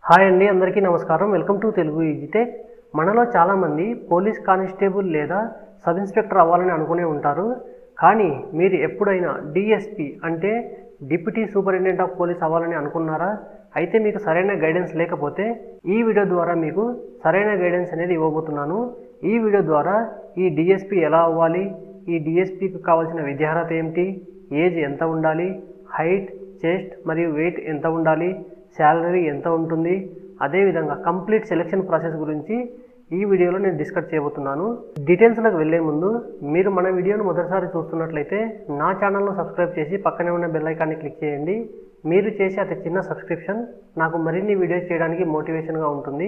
hi అండి అందరికీ నమస్కారం వెల్కమ్ టు తెలుగు ఈజీటెక్ మనలో చాలామంది పోలీస్ కానిస్టేబుల్ లేదా సబ్ ఇన్స్పెక్టర్ అవ్వాలని అనుకునే ఉంటారు కానీ మీరు ఎప్పుడైనా డిఎస్పి అంటే డిప్యూటీ సూపరింటెండెంట్ ఆఫ్ పోలీస్ అవ్వాలని అనుకున్నారా అయితే మీకు సరైన గైడెన్స్ లేకపోతే ఈ వీడియో ద్వారా మీకు సరైన గైడెన్స్ అనేది ఇవ్వబోతున్నాను ఈ వీడియో ద్వారా ఈ డిఎస్పి ఎలా అవ్వాలి ఈ డిఎస్పికి కావాల్సిన విద్యార్హత ఏమిటి ఏజ్ ఎంత ఉండాలి హైట్ చెస్ట్ మరియు వెయిట్ ఎంత ఉండాలి శాలరీ ఎంత ఉంటుంది అదేవిధంగా కంప్లీట్ సెలెక్షన్ ప్రాసెస్ గురించి ఈ వీడియోలో నేను డిస్కస్ చేయబోతున్నాను డీటెయిల్స్లోకి వెళ్ళే ముందు మీరు మన వీడియోను మొదటిసారి చూస్తున్నట్లయితే నా ఛానల్ను సబ్స్క్రైబ్ చేసి పక్కనే ఉన్న బెల్ ఐకాన్ని క్లిక్ చేయండి మీరు చేసే అతి చిన్న సబ్స్క్రిప్షన్ నాకు మరిన్ని వీడియోస్ చేయడానికి మోటివేషన్గా ఉంటుంది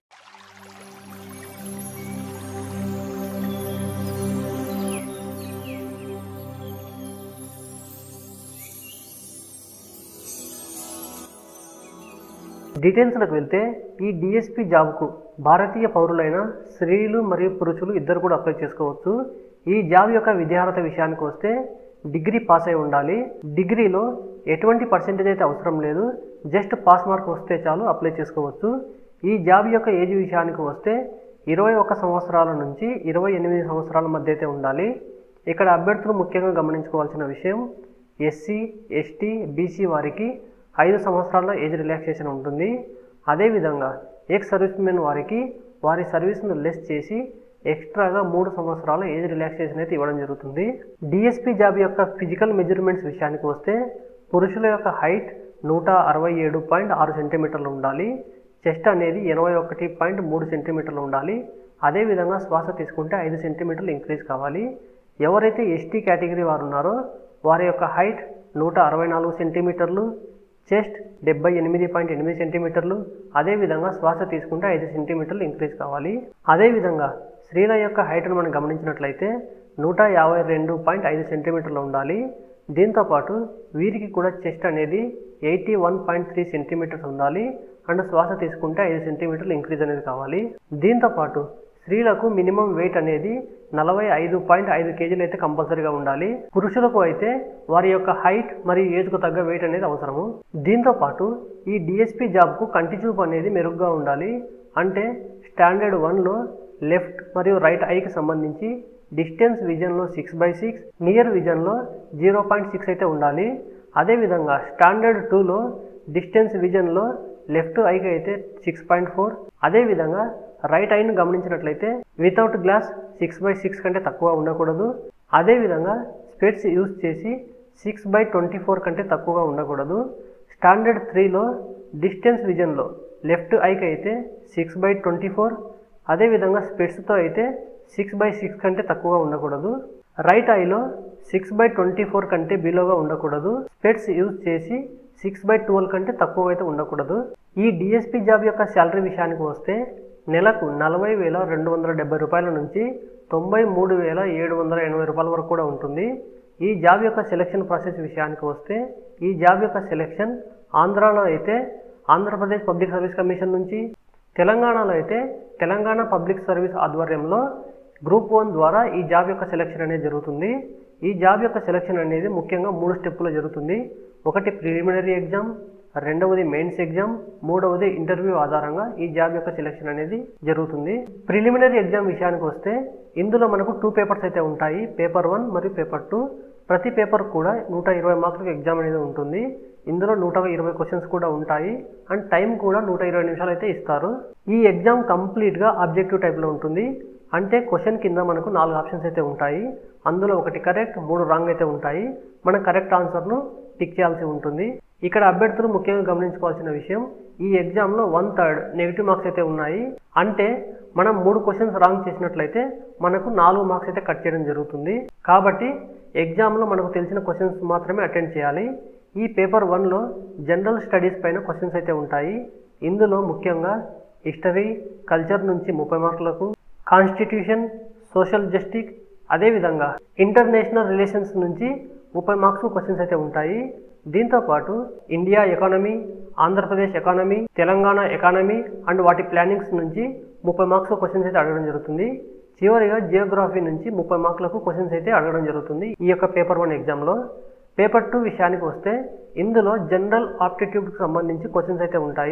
డీటెయిల్స్లోకి వెళ్తే ఈ డిఎస్పి జాబ్కు భారతీయ పౌరులైన స్త్రీలు మరియు పురుషులు ఇద్దరు కూడా అప్లై చేసుకోవచ్చు ఈ జాబ్ యొక్క విద్యార్హత విషయానికి వస్తే డిగ్రీ పాస్ అయి ఉండాలి డిగ్రీలో ఎటువంటి పర్సెంటేజ్ అయితే అవసరం లేదు జస్ట్ పాస్ మార్క్ వస్తే చాలు అప్లై చేసుకోవచ్చు ఈ జాబ్ యొక్క ఏజ్ విషయానికి వస్తే ఇరవై ఒక్క సంవత్సరాల నుంచి ఇరవై ఎనిమిది సంవత్సరాల మధ్య అయితే ఉండాలి ఇక్కడ అభ్యర్థులు ముఖ్యంగా గమనించుకోవాల్సిన విషయం ఎస్సీ ఎస్టీ బీసీ వారికి ఐదు సంవత్సరాల ఏజ్ రిలాక్సేషన్ ఉంటుంది అదేవిధంగా ఎక్స్ సర్వీస్ మెన్ వారికి వారి సర్వీస్ను లెస్ చేసి ఎక్స్ట్రాగా మూడు సంవత్సరాల ఏజ్ రిలాక్సేషన్ అయితే ఇవ్వడం జరుగుతుంది డిఎస్పి జాబ్ యొక్క ఫిజికల్ మెజర్మెంట్స్ విషయానికి వస్తే పురుషుల యొక్క హైట్ నూట అరవై ఏడు పాయింట్ ఆరు సెంటీమీటర్లు ఉండాలి చెస్ట్ అనేది ఎనభై ఒకటి పాయింట్ మూడు సెంటీమీటర్లు ఉండాలి అదేవిధంగా శ్వాస తీసుకుంటే ఐదు సెంటీమీటర్లు ఇంక్రీజ్ కావాలి ఎవరైతే ఎస్టీ కేటగిరీ వారు ఉన్నారో వారి యొక్క హైట్ నూట అరవై నాలుగు సెంటీమీటర్లు చెస్ట్ డెబ్బై ఎనిమిది పాయింట్ ఎనిమిది సెంటీమీటర్లు అదేవిధంగా శ్వాస తీసుకుంటే ఐదు సెంటీమీటర్లు ఇంక్రీజ్ కావాలి అదేవిధంగా స్త్రీల యొక్క హైట్ను మనం గమనించినట్లయితే నూట యాభై రెండు పాయింట్ ఐదు సెంటీమీటర్లు ఉండాలి దీంతోపాటు వీరికి కూడా చెస్ట్ అనేది eighty one point three centimetres ఉండాలి అండ్ శ్వాస తీసుకుంటే ఐదు సెంటీమీటర్లు ఇంక్రీజ్ అనేది కావాలి దీంతోపాటు స్త్రీలకు మినిమం వెయిట్ అనేది నలభై ఐదు పాయింట్ ఐదు కేజీలు అయితే కంపల్సరీగా ఉండాలి పురుషులకు అయితే వారి యొక్క హైట్ మరియు ఏజ్కు తగ్గ వెయిట్ అనేది అవసరము దీంతో పాటు ఈ డిఎస్పి జాబ్కు కంటి చూపు అనేది మెరుగ్గా ఉండాలి అంటే స్టాండర్డ్ వన్లో లెఫ్ట్ మరియు రైట్ ఐకి సంబంధించి డిస్టెన్స్ విజన్లో సిక్స్ బై సిక్స్ నియర్ విజన్లో జీరో పాయింట్ సిక్స్ అయితే ఉండాలి అదేవిధంగా స్టాండర్డ్ టూలో డిస్టెన్స్ విజన్లో లెఫ్ట్ ఐకి అయితే సిక్స్ పాయింట్ ఫోర్ అదేవిధంగా రైట్ ఐను గమనించినట్లయితే without glass six by six కంటే తక్కువ ఉండకూడదు అదేవిధంగా స్పెట్స్ యూజ్ చేసి సిక్స్ బై ట్వంటీ ఫోర్ కంటే తక్కువగా ఉండకూడదు స్టాండర్డ్ త్రీలో డిస్టెన్స్ విజన్లో లెఫ్ట్ ఐకి అయితే సిక్స్ బై ట్వంటీ ఫోర్ అదేవిధంగా స్పెట్స్తో అయితే సిక్స్ బై సిక్స్ కంటే తక్కువగా ఉండకూడదు రైట్ ఐలో సిక్స్ బై ట్వంటీ ఫోర్ కంటే బిలోగా ఉండకూడదు స్పెట్స్ యూజ్ చేసి సిక్స్ బై ట్వెల్వ్ కంటే తక్కువ అయితే ఉండకూడదు ఈ డిఎస్పి జాబ్ యొక్క శాలరీ విషయానికి వస్తే నెలకు నలభై వేల రెండు వందల డెబ్బై రూపాయల నుంచి తొంభై మూడు వేల ఏడు వందల ఎనభై రూపాయల వరకు కూడా ఉంటుంది ఈ జాబ్ యొక్క సెలక్షన్ ప్రాసెస్ విషయానికి వస్తే ఈ జాబ్ యొక్క సెలక్షన్ ఆంధ్రాలో అయితే ఆంధ్రప్రదేశ్ పబ్లిక్ సర్వీస్ కమిషన్ నుంచి తెలంగాణలో అయితే తెలంగాణ పబ్లిక్ సర్వీస్ ఆధ్వర్యంలో గ్రూప్ వన్ ద్వారా ఈ జాబ్ యొక్క సెలక్షన్ అనేది జరుగుతుంది ఈ జాబ్ యొక్క సెలక్షన్ అనేది ముఖ్యంగా మూడు స్టెప్పులో జరుగుతుంది ఒకటి ప్రిలిమినరీ ఎగ్జామ్ రెండవది మెయిన్స్ ఎగ్జామ్ మూడవది ఇంటర్వ్యూ ఆధారంగా ఈ జాబ్ యొక్క సెలక్షన్ అనేది జరుగుతుంది ప్రిలిమినరీ ఎగ్జామ్ విషయానికి వస్తే ఇందులో మనకు టూ పేపర్స్ అయితే ఉంటాయి పేపర్ వన్ మరియు పేపర్ టూ ప్రతి పేపర్ కూడా నూట ఇరవై మార్కులకు ఎగ్జామ్ అనేది ఉంటుంది ఇందులో నూట ఇరవై క్వశ్చన్స్ కూడా ఉంటాయి అండ్ టైం కూడా నూట ఇరవై నిమిషాలు అయితే ఇస్తారు ఈ ఎగ్జామ్ కంప్లీట్గా ఆబ్జెక్టివ్ టైప్లో ఉంటుంది అంటే క్వశ్చన్ కింద మనకు నాలుగు ఆప్షన్స్ అయితే ఉంటాయి అందులో ఒకటి కరెక్ట్ మూడు రాంగ్ అయితే ఉంటాయి మనం కరెక్ట్ ఆన్సర్ను టిక్ చేయాల్సి ఉంటుంది ఇక్కడ అభ్యర్థులు ముఖ్యంగా గమనించుకోవాల్సిన విషయం ఈ ఎగ్జామ్లో వన్ థర్డ్ నెగిటివ్ మార్క్స్ అయితే ఉన్నాయి అంటే మనం మూడు క్వశ్చన్స్ రాంగ్ చేసినట్లయితే మనకు నాలుగు మార్క్స్ అయితే కట్ చేయడం జరుగుతుంది కాబట్టి ఎగ్జామ్లో మనకు తెలిసిన క్వశ్చన్స్ మాత్రమే అటెండ్ చేయాలి ఈ పేపర్ వన్లో జనరల్ స్టడీస్ పైన క్వశ్చన్స్ అయితే ఉంటాయి ఇందులో ముఖ్యంగా హిస్టరీ కల్చర్ నుంచి ముప్పై మార్కులకు కాన్స్టిట్యూషన్ సోషల్ జస్టిస్ అదేవిధంగా ఇంటర్నేషనల్ రిలేషన్స్ నుంచి ముప్పై మార్క్స్ క్వశ్చన్స్ అయితే ఉంటాయి దీంతోపాటు India economy Andhra Pradesh economy Telangana economy and వాటి ప్లానింగ్స్ నుంచి ముప్పై మార్క్స్ క్వశ్చన్స్ అయితే అడగడం జరుగుతుంది చివరిగా జియోగ్రఫీ నుంచి ముప్పై మార్కులకు క్వశ్చన్స్ అయితే అడగడం జరుగుతుంది ఈ యొక్క పేపర్ వన్ ఎగ్జామ్లో పేపర్ టూ విషయానికి వస్తే ఇందులో జనరల్ ఆప్టిట్యూడ్కి సంబంధించి క్వశ్చన్స్ అయితే ఉంటాయి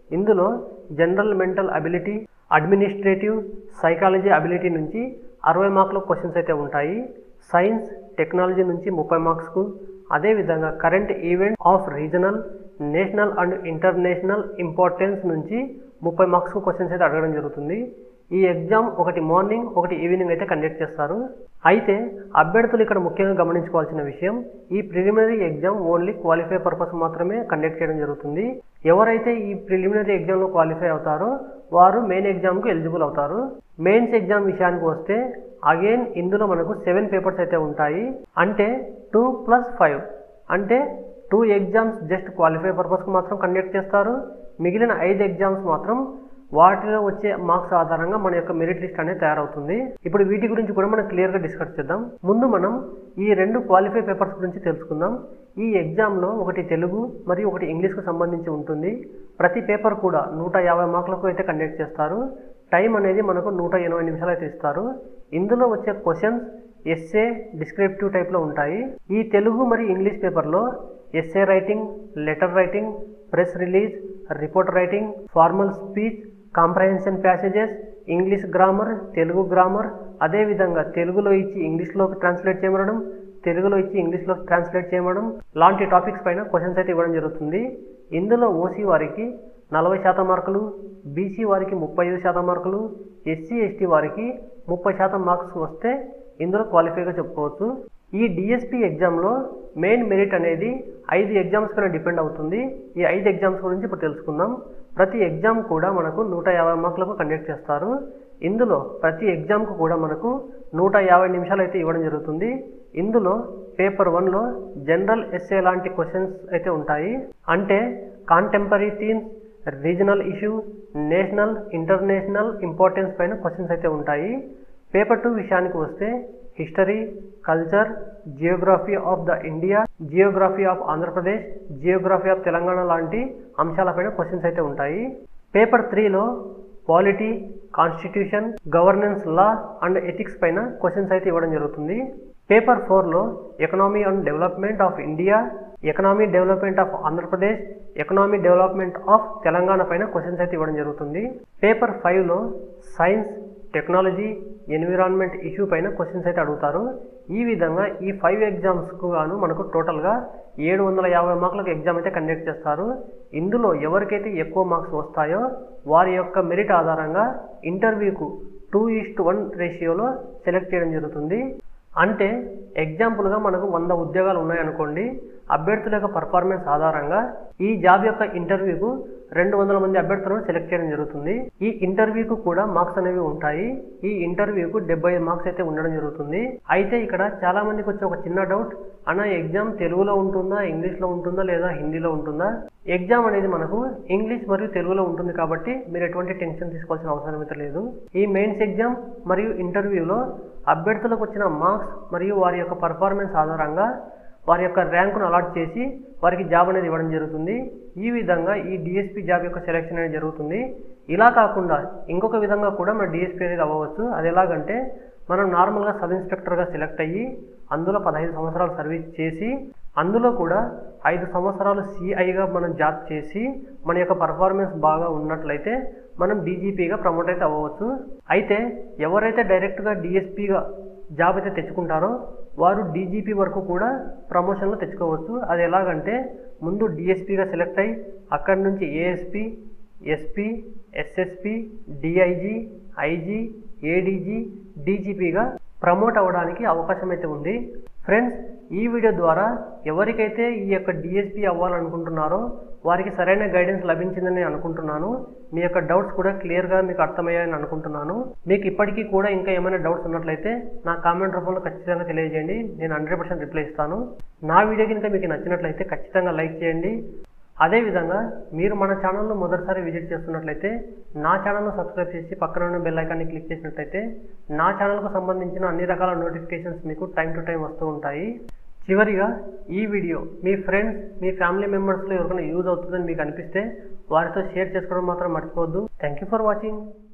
ఇందులో general mental ability administrative psychology ability నుంచి అరవై మార్కుల క్వశ్చన్స్ అయితే ఉంటాయి సైన్స్ టెక్నాలజీ నుంచి ముప్పై మార్క్స్కు అదేవిధంగా current event of regional national and international importance నుంచి ముప్పై మార్క్స్కు క్వశ్చన్స్ అయితే అడగడం జరుగుతుంది ఈ ఎగ్జామ్ ఒకటి మార్నింగ్ ఒకటి ఈవినింగ్ అయితే కండక్ట్ చేస్తారు అయితే అభ్యర్థులు ఇక్కడ ముఖ్యంగా గమనించుకోవాల్సిన విషయం ఈ preliminary exam only qualify purpose మాత్రమే కండక్ట్ చేయడం జరుగుతుంది ఎవరైతే ఈ ప్రిలిమినరీ ఎగ్జామ్లో క్వాలిఫై అవుతారో వారు మెయిన్ ఎగ్జామ్కు ఎలిజిబుల్ అవుతారు మెయిన్స్ ఎగ్జామ్ విషయానికి వస్తే అగైన్ ఇందులో మనకు సెవెన్ పేపర్స్ అయితే ఉంటాయి అంటే టూ ప్లస్ ఫైవ్ అంటే టూ ఎగ్జామ్స్ జస్ట్ క్వాలిఫై పర్పస్కి మాత్రం కండక్ట్ చేస్తారు మిగిలిన ఐదు ఎగ్జామ్స్ మాత్రం వాటిలో వచ్చే మార్క్స్ ఆధారంగా మన యొక్క మెరిట్ లిస్ట్ అనేది తయారవుతుంది ఇప్పుడు వీటి గురించి కూడా మనం క్లియర్గా డిస్కస్ చేద్దాం ముందు మనం ఈ రెండు క్వాలిఫై పేపర్స్ గురించి తెలుసుకుందాం ఈ ఎగ్జామ్లో ఒకటి తెలుగు మరియు ఒకటి ఇంగ్లీష్కు సంబంధించి ఉంటుంది ప్రతి పేపర్ కూడా నూట యాభై మార్కులకు అయితే కండక్ట్ చేస్తారు టైం అనేది మనకు నూట ఎనభై నిమిషాలు అయితే ఇస్తారు ఇందులో వచ్చే క్వశ్చన్స్ ఎస్ఏ డిస్క్రిప్టివ్ టైప్లో ఉంటాయి ఈ తెలుగు మరియు ఇంగ్లీష్ పేపర్లో essay writing letter writing press release report writing formal speech comprehension passages English grammar Telugu grammar అదేవిధంగా తెలుగులో ఇచ్చి ఇంగ్లీష్లోకి ట్రాన్స్లేట్ చేయమనడం తెలుగులో ఇచ్చి ఇంగ్లీష్లో ట్రాన్స్లేట్ చేయమడం లాంటి టాపిక్స్ పైన క్వశ్చన్స్ అయితే ఇవ్వడం జరుగుతుంది ఇందులో ఓసీ వారికి నలభై శాతం మార్కులు బీసీ వారికి ముప్పై ఐదు శాతం మార్కులు ఎస్సీ ఎస్టీ వారికి ముప్పై శాతం మార్క్స్ వస్తే ఇందులో క్వాలిఫైగా చెప్పుకోవచ్చు ఈ డిఎస్పి ఎగ్జామ్లో మెయిన్ మెరిట్ అనేది ఐదు ఎగ్జామ్స్ పైన డిపెండ్ అవుతుంది ఈ ఐదు ఎగ్జామ్స్ గురించి ఇప్పుడు తెలుసుకుందాం ప్రతి ఎగ్జామ్ కూడా మనకు నూట యాభై మార్కులకు కండక్ట్ చేస్తారు ఇందులో ప్రతి ఎగ్జామ్కు కూడా మనకు నూట యాభై నిమిషాలు అయితే ఇవ్వడం జరుగుతుంది ఇందులో పేపర్ వన్లో జనరల్ ఎస్ఏ లాంటి క్వశ్చన్స్ అయితే ఉంటాయి అంటే contemporary themes regional issue national international importance పైన క్వశ్చన్స్ అయితే ఉంటాయి పేపర్ టూ విషయానికి వస్తే history culture geography of the India geography of Andhra Pradesh geography of Telangana లాంటి అంశాలపైన క్వశ్చన్స్ అయితే ఉంటాయి పేపర్ త్రీలో polity constitution governance law and ethics పైన క్వశ్చన్స్ అయితే ఇవ్వడం జరుగుతుంది పేపర్ ఫోర్లో economy and development of India economy development of Andhra Pradesh economy development of Telangana పైన క్వశ్చన్స్ అయితే ఇవ్వడం జరుగుతుంది పేపర్ ఫైవ్లో సైన్స్ టెక్నాలజీ ఎన్విరాన్మెంట్ ఇష్యూ పైన క్వశ్చన్స్ అయితే అడుగుతారు ఈ విధంగా ఈ ఫైవ్ ఎగ్జామ్స్కు గాను మనకు టోటల్గా ఏడు వందల యాభై మార్కులకు ఎగ్జామ్ అయితే కండక్ట్ చేస్తారు ఇందులో ఎవరికైతే ఎక్కువ మార్క్స్ వస్తాయో వారి యొక్క మెరిట్ ఆధారంగా ఇంటర్వ్యూకు టూ ఈస్ట్ వన్ రేషియోలో సెలెక్ట్ చేయడం జరుగుతుంది అంటే ఎగ్జాంపుల్గా మనకు వంద ఉద్యోగాలు ఉన్నాయనుకోండి అభ్యర్థుల యొక్క పర్ఫార్మెన్స్ ఆధారంగా ఈ జాబ్ యొక్క ఇంటర్వ్యూకు రెండు వందల మంది అభ్యర్థులను సెలెక్ట్ చేయడం జరుగుతుంది ఈ ఇంటర్వ్యూకు కూడా మార్క్స్ అనేవి ఉంటాయి ఈ ఇంటర్వ్యూకు డెబ్బై మార్క్స్ అయితే ఉండడం జరుగుతుంది అయితే ఇక్కడ చాలా మందికి వచ్చే ఒక చిన్న డౌట్ అన్న ఎగ్జామ్ తెలుగులో ఉంటుందా ఇంగ్లీష్లో ఉంటుందా లేదా హిందీలో ఉంటుందా ఎగ్జామ్ అనేది మనకు ఇంగ్లీష్ మరియు తెలుగులో ఉంటుంది కాబట్టి మీరు ఎటువంటి టెన్షన్ తీసుకోవాల్సిన అవసరం అయితే లేదు ఈ మెయిన్స్ ఎగ్జామ్ మరియు ఇంటర్వ్యూలో అభ్యర్థులకు వచ్చిన మార్క్స్ మరియు వారి యొక్క పర్ఫార్మెన్స్ ఆధారంగా వారి యొక్క ర్యాంకును అలాట్ చేసి వారికి జాబ్ అనేది ఇవ్వడం జరుగుతుంది ఈ విధంగా ఈ డిఎస్పి జాబ్ యొక్క సెలెక్షన్ అనేది జరుగుతుంది ఇలా కాకుండా ఇంకొక విధంగా కూడా మన డిఎస్పి అనేది అవ్వవచ్చు అది ఎలాగంటే మనం నార్మల్గా సబ్ ఇన్స్పెక్టర్గా సెలెక్ట్ అయ్యి అందులో పదహైదు సంవత్సరాలు సర్వీస్ చేసి అందులో కూడా ఐదు సంవత్సరాలు సిఐగా మనం జాబ్ చేసి మన యొక్క పర్ఫార్మెన్స్ బాగా ఉన్నట్లయితే మనం డీజీపీగా ప్రమోట్ అయితే అవ్వవచ్చు అయితే ఎవరైతే డైరెక్ట్గా డిఎస్పీగా జాబ్ అయితే తెచ్చుకుంటారో వారు డీజీపీ వరకు కూడా ప్రమోషన్లో తెచ్చుకోవచ్చు అది ఎలాగంటే ముందు డిఎస్పీగా సెలెక్ట్ అయ్యి అక్కడి నుంచి ASP SP SSP DIG IG ADG డీజీపీగా ప్రమోట్ అవ్వడానికి అవకాశం అయితే ఉంది ఫ్రెండ్స్ ఈ వీడియో ద్వారా ఎవరికైతే ఈ యొక్క డిఎస్పీ అవ్వాలనుకుంటున్నారో వారికి సరైన గైడెన్స్ లభించిందని అనుకుంటున్నాను మీ యొక్క డౌట్స్ కూడా క్లియర్గా మీకు అర్థమయ్యాయని అనుకుంటున్నాను మీకు ఇప్పటికీ కూడా ఇంకా ఏమైనా డౌట్స్ ఉన్నట్లయితే నా కామెంట్ రూపంలో ఖచ్చితంగా తెలియజేయండి నేను హండ్రెడ్ పర్సెంట్ రిప్లై ఇస్తాను నా వీడియో కనుక మీకు నచ్చినట్లయితే ఖచ్చితంగా లైక్ చేయండి అదేవిధంగా మీరు మన ఛానల్ను మొదటిసారి విజిట్ చేస్తున్నట్లయితే నా ఛానల్ను సబ్స్క్రైబ్ చేసి పక్కన ఉన్న బెల్ ఐకాన్ని క్లిక్ చేసినట్లయితే నా ఛానల్కు సంబంధించిన అన్ని రకాల నోటిఫికేషన్స్ మీకు టైం టు టైం వస్తూ ఉంటాయి చివరిగా ఈ వీడియో మీ ఫ్రెండ్స్ మీ ఫ్యామిలీ మెంబర్స్లో ఎవరికైనా యూజ్ అవుతుందని మీకు అనిపిస్తే వారితో షేర్ చేసుకోవడం మాత్రం మర్చిపోవద్దు థ్యాంక్ యూ ఫర్ వాచింగ్